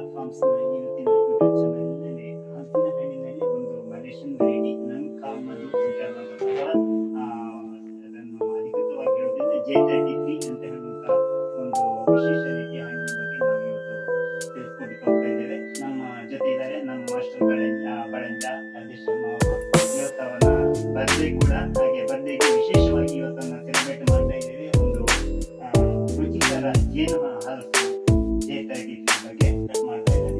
Forms ಇವತ್ತಿನ YouTube ಚಾನಲ್ನಲ್ಲಿ ಹಲಸಿನ ಹಣ್ಣಿನಲ್ಲಿ ಒಂದು ಮಲೇಷಿಯನ್ ವೆರೈಟಿ ನಂಕ ಮಧು ಅಂತ ಹೇಳುವಂತಹ ಆ, ಅದನ್ನು ಅಧಿಕೃತವಾಗಿ ಹೇಳೋದ್ರಿಂದ ಜೆ ತರ್ಟಿ ತ್ರೀ ಅಂತ ಹೇಳುವಂತ ಒಂದು ವಿಶೇಷ ರೀತಿಯ ಹಣ್ಣಿನ ಬಗ್ಗೆ ನಾವು ಇವತ್ತು ತಿಳ್ಸ್ಕೊಳ್ಲಿಕ್ಕೆ ಹೋಗ್ತಾ ಇದ್ದೇವೆ ನಮ್ಮ ಜೊತೆ ಇದ್ದಾರೆ ನಮ್ಮ ಮಾಸ್ಟರ್ ಬಳಂಜ ಬಳಂಜ ರಾಜೇಶ್ ಶರ್ಮಾ ಅವರು ಇವತ್ತು ಅವನ ಬರ್ಡೇ ಕೂಡ ಹಾಗೆ ಬರ್ಡೇಗೆ ವಿಶೇಷವಾಗಿ ಇವತ್ತನ್ನು ಸೆಲೆಬ್ರೇಟ್ ಮಾಡ್ತಾ ಇದ್ದೇವೆ ಒಂದು ಆ, ರುಚಿಕರ ಜೇನು ಹಲಸು ಜೆ ತರ್ಟಿ ತ್ರೀ ಬಗ್ಗೆ ಕಟ್ ಮಾಡ್ತಾ ಇದ್ದಾರೆ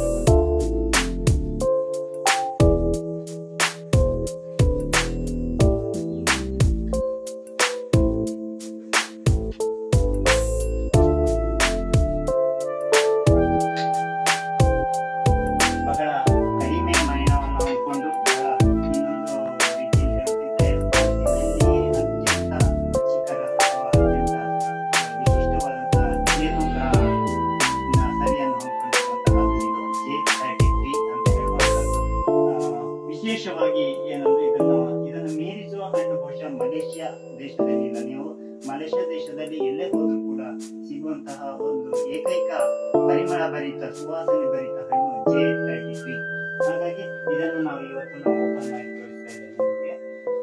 ಬಹಳ ಕಡಿಮೆ ಮೈನವನ್ನು ಹೊಂದ್ಕೊಂಡು ಬಹಳ ಇನ್ನೊಂದು ರೀತಿಯಲ್ಲಿ ಹೇಳುತ್ತಿದ್ದರೆ ಭಾರತದಲ್ಲಿ ಅತ್ಯಂತ ರುಚಿಕರ ಅಥವಾ ಅತ್ಯಂತ ವಿಶಿಷ್ಟವಾದಂತಹ ಜೇನು ನ- ಸರಿಯನ್ನು ಹೊಂದಿಕೊಂಡಿರುವಂತಹ ಇದು ಜೆ ಥರ್ಟಿ ತ್ರೀ ಅಂತ ಹೇಳುವಂಥದ್ದು ಆ, ವಿಶೇಷವಾಗಿ ಏನಂದ್ರೆ ಇದನ್ನು ಇದನ್ನು ಮೀರಿಸುವ ಹಣ್ಣು ಬಹುಶಃ ಮಲೇಷ್ಯಾ ದೇಶದಲ್ಲಿ ಇಲ್ಲ ನೀವು ಮಲೇಷ್ಯಾ ದೇಶದಲ್ಲಿ ಎಲ್ಲೇ ಹೋದ್ರೂ ಕೂಡ ಸಿಗುವಂತಹ ಒಂದು ಏಕೈಕ ಪರಿಮಳ ಭರಿತ ಸುವಾಸನೆ ಭರಿತ ಹಣ್ಣು ಜೆ ತರ್ಟಿ ತ್ರೀ ಹಾಗಾಗಿ ಇದನ್ನು ನಾವು ಇವತ್ತು ನಾವು ಓಪನ್ ಮಾಡಿ ತೋರಿಸ್ತಾ ಇದ್ದೇವೆ ನಿಮಗೆ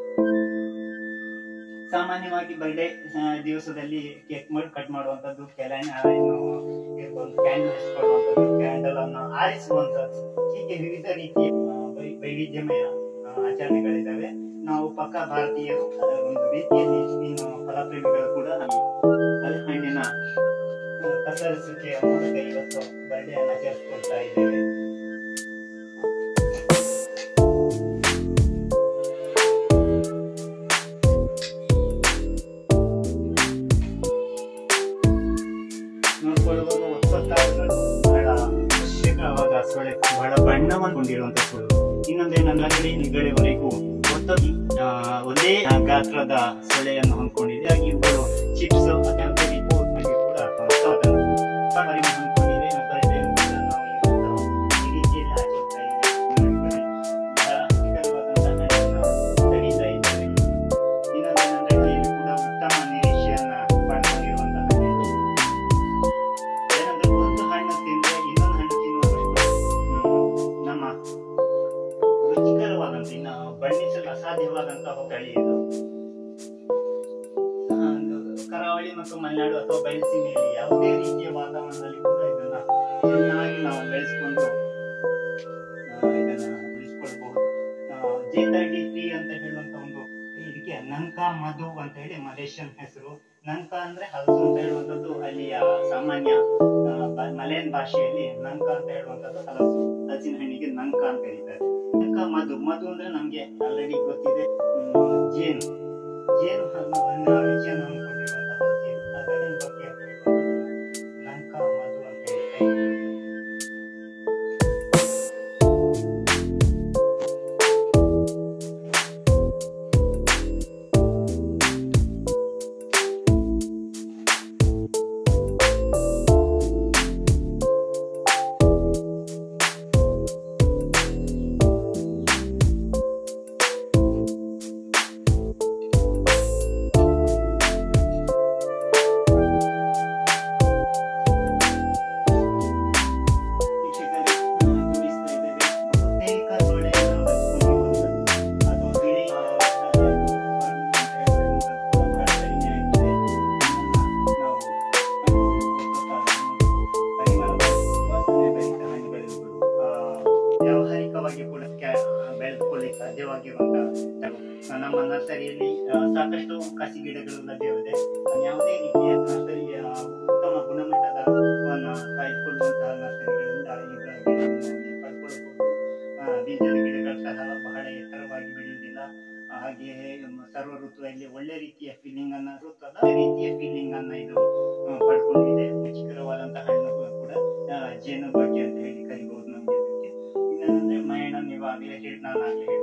ಸಾಮಾನ್ಯವಾಗಿ ಬರ್ಡೇ ದಿವಸದಲ್ಲಿ ಕೇಕ್ ಮಾಡಿ ಕಟ್ ಮಾಡುವಂತದ್ದು ಕೆಲವು ಇರ್ಬೋದು ಕ್ಯಾಂಡಲ್ ಹಚ್ಕೊಳ್ಳುವಂಥದ್ದು ಕ್ಯಾಂಡಲ್ ಅನ್ನು ಆರಿಸುವಂತದ್ದು ಹೀಗೆ ವಿವಿಧ ರೀತಿಯ ಆ, ವೈ- ವೈವಿಧ್ಯಮಯ ಆ, ಆಚರಣೆಗಳಿದ್ದಾವೆ ನಾವು ಪಕ್ಕ ಭಾರತೀಯರು ಆ, ಒಂದು ರೀತಿಯಲ್ಲಿ ಇನ್ನು ಫಲಪ್ರೇಮಿಗಳು ಕೂಡ ಹಲಸಿನ ಹಣ್ಣಿನ ಆ, ಕತ್ತರಿಸುವಿಕೆಯ ಮೂಲಕ ಇವತ್ತು ಬರ್ಡೇ ಆಚರಿಸ್ಕೊಳ್ತಾ ಇದ್ದೇವೆ ನೋಡ್ಕೊಳ್ಳುವಾಗ ಒಪ್ಪತ್ತಾರುಗಳು ಬಹಳ ಅವಶ್ಯಕವಾದ ಸೊಳೆ ಬಹಳ ಬಣ್ಣವನ್ನು ಹೊಂದಿರುವಂತಹ ಸುಳು ಇನ್ನೊಂದೇನಂದ್ರೆ ನಿಗಳೆವರೆಗೂ ಒತ್ತೊಂದು ಆ, ಒಂದೇ ಗಾತ್ರದ ಸೊಳೆಯನ್ನು ಹೊಂದ್ಕೊಂಡಿದೆ ಹಾಗೆ ಇವುಗಳು ಚಿಪ್ಸ್ ಯಾವುದೇ ರೀತಿ ಉತ್ಪತ್ತಿ ಕೂಡ ಅಥವಾ ಅದನ್ನು ಪರಿಮಳ ಹೊಂದ್ಕೊಂಡಿದೆ ಬರ್ಡೇ ಕೂಡ ನಾವು ಇವತ್ತು ಈ ರೀತಿಯಲ್ಲಿ ಆಚರಿಸ್ತಾ ಇದ್ದೇವೆ ಬಹಳ ರುಚಿಕರವಾದಂತಹ ಹಣ್ಣನ್ನು ತೆಗಿತಾ ಇದ್ದೇವೆ ಇನ್ನೊಂದೇನೆಂದ್ರೆ ಇಲ್ಲಿ ಕೂಡ ಉತ್ತಮ ನಿರೀಕ್ಷೆಯನ್ನ ಪಡ್ಕೊಂಡಿರುವಂತಹ ಹಣ್ಣು ಏನಂದ್ರೆ ಒಂದು ಹಣ್ಣು ತಿಂದ್ರೆ ಇನ್ನೊಂದು ಹಣ್ಣು ತಿನ್ನುವಷ್ಟು ಹ್ಮ್, ನಮ್ಮ ರುಚಿಕರವಾದಂತ ಇನ್ನು ಬಣ್ಣಿಸಲು ಅಸಾಧ್ಯವಾದಂತಹ ತಳಿ ಇದು ಆ, ಒಂದು ಕರಾವಳಿ ಮತ್ತು ಮಲೆನಾಡು ಅಥವಾ ಬಯಲುಸೀಮೆಯಲ್ಲಿ ಯಾವುದೇ ರೀತಿಯ ವಾತಾವರಣದಲ್ಲಿ ಕೂಡ ಇದನ್ನ ಚೆನ್ನಾಗಿ ನಾವು ಬೆಳೆಸ್ಕೊಂಡು ಆ, ಇದನ್ನ ಬೆಳೆಸ್ಕೊಳ್ಬಹುದು ಜೆ ತರ್ಟಿ ತ್ರೀ ಅಂತ ಹೇಳುವಂತ ಒಂದು ಇದಕ್ಕೆ ನಂಕ ಮಧು ಅಂತ ಹೇಳಿ ಮಲೇಷಿಯನ್ ಹೆಸರು ನಂಕ ಅಂದ್ರೆ ಹಲಸು ಅಂತ ಹೇಳುವಂತದ್ದು ಅಲ್ಲಿಯ ಸಾಮಾನ್ಯ ಆ, ಬ- ಮಲಯನ್ ಭಾಷೆಯಲ್ಲಿ ನಂಕ ಅಂತ ಹೇಳುವಂತದ್ದು ಹಲಸು ಹಲಸಿನ ಹಣ್ಣಿಗೆ ನಂಕ ಅಂತ ಕರೀತಾರೆ ನಂಕ ಮಧು ಮಧು ಅಂದ್ರೆ ನಮ್ಗೆ ಆಲ್ರೆಡಿ ಗೊತ್ತಿದೆ ಹ್ಮ್, ಜೇನು ಜೇನು ಹಣ್ಣು ಹಣ್ಣು ರುಚಿಯನ್ನು ಹೊಂದ್ಕೊಂಡಿರುವಂತಹ ಹಲಸಿನ ಅದರ ಬಗ್ಗೆ ಹೇಳುವಂತದ್ದು ನಂಕ ಮಧು ಅಂತ ಹೇಳಿ ವೀಕ್ಷಕರೇ, ನಾವು ತೋರಿಸ್ತಾ ಇದ್ದೇವೆ ಬಹುತೇಕ ಸೊಳ್ಳೆಯನ್ನು ಹೊತ್ಕೊಂಡಿರುವಂಥದ್ದು. ಅದು ಬಿಳಿ, ಆ, ಅದು ಅಂತ ಹೇಳುವಂಥದ್ದು ಬಹಳ ಕಡಿಮೆ ಆಗಿದೆ. ಇದನ್ನ ನಾವು ಪರಿಮಳ ಸುವಾಸನೆ ಭರಿತ ಹಣ್ಣುಗಳಿರ್ಬೋದು. ಆ, ವ್ಯಾವಹಾರಿಕವಾಗಿ ಕೂಡ ಕ್ಯಾ- ಬೆಳೆದುಕೊಳ್ಳಿಕ್ಕೆ ಸಾಧ್ಯವಾಗಿರುವಂತಹ ತಳಿ. ನಮ್ಮ ನರ್ಸರಿಯಲ್ಲಿ ಆ, ಸಾಕಷ್ಟು ಕಸಿ ಗಿಡಗಳು ಲಭ್ಯವಿದೆ ಯಾವುದೇ ರೀತಿಯ ನರ್ಸರಿಯ ಉತ್ತಮ ಗುಣಮಟ್ಟದ ಹೂವನ್ನ ಕಾಯ್ದುಕೊಳ್ಳುವಂತಹ ನರ್ಸರಿಗಳಿಂದ ಇವುಗಳ ಗಿಡವನ್ನು ನೀವು ಪಡ್ಕೊಳ್ಬಹುದು ಆ, ಬೀಜದ ಗಿಡಗಳು ಸಹ ಬಹಳ ಎತ್ತರವಾಗಿ ಬೆಳೆಯುವುದಿಲ್ಲ ಆ, ಹಾಗೆಯೇ ಮ್, ಸರ್ವ ಋತುವಲ್ಲಿ ಒಳ್ಳೆ ರೀತಿಯ ಫೀಲಿಂಗ್ ಅನ್ನ ಋತುದ ರೀತಿಯ ಫೀಲಿಂಗ್ ಅನ್ನ ಇದು ಆ, ಪಡ್ಕೊಂಡಿದೆ ರುಚಿಕರವಾದಂತಹ ಹಣ್ಣು ಕೂಡ ಆ, ಜೇನು ಬಗ್ಗೆ ಅಂತ ಹೇಳಿ ಕರಿಬಹುದು ನಮಗೆ ಇದಕ್ಕೆ ಇನ್ನೇನಂದ್ರೆ ಮೈಣ ನೀವು ಆಗಲೇ ಹೇಳಿ ನಾನು ಆಗಲೇ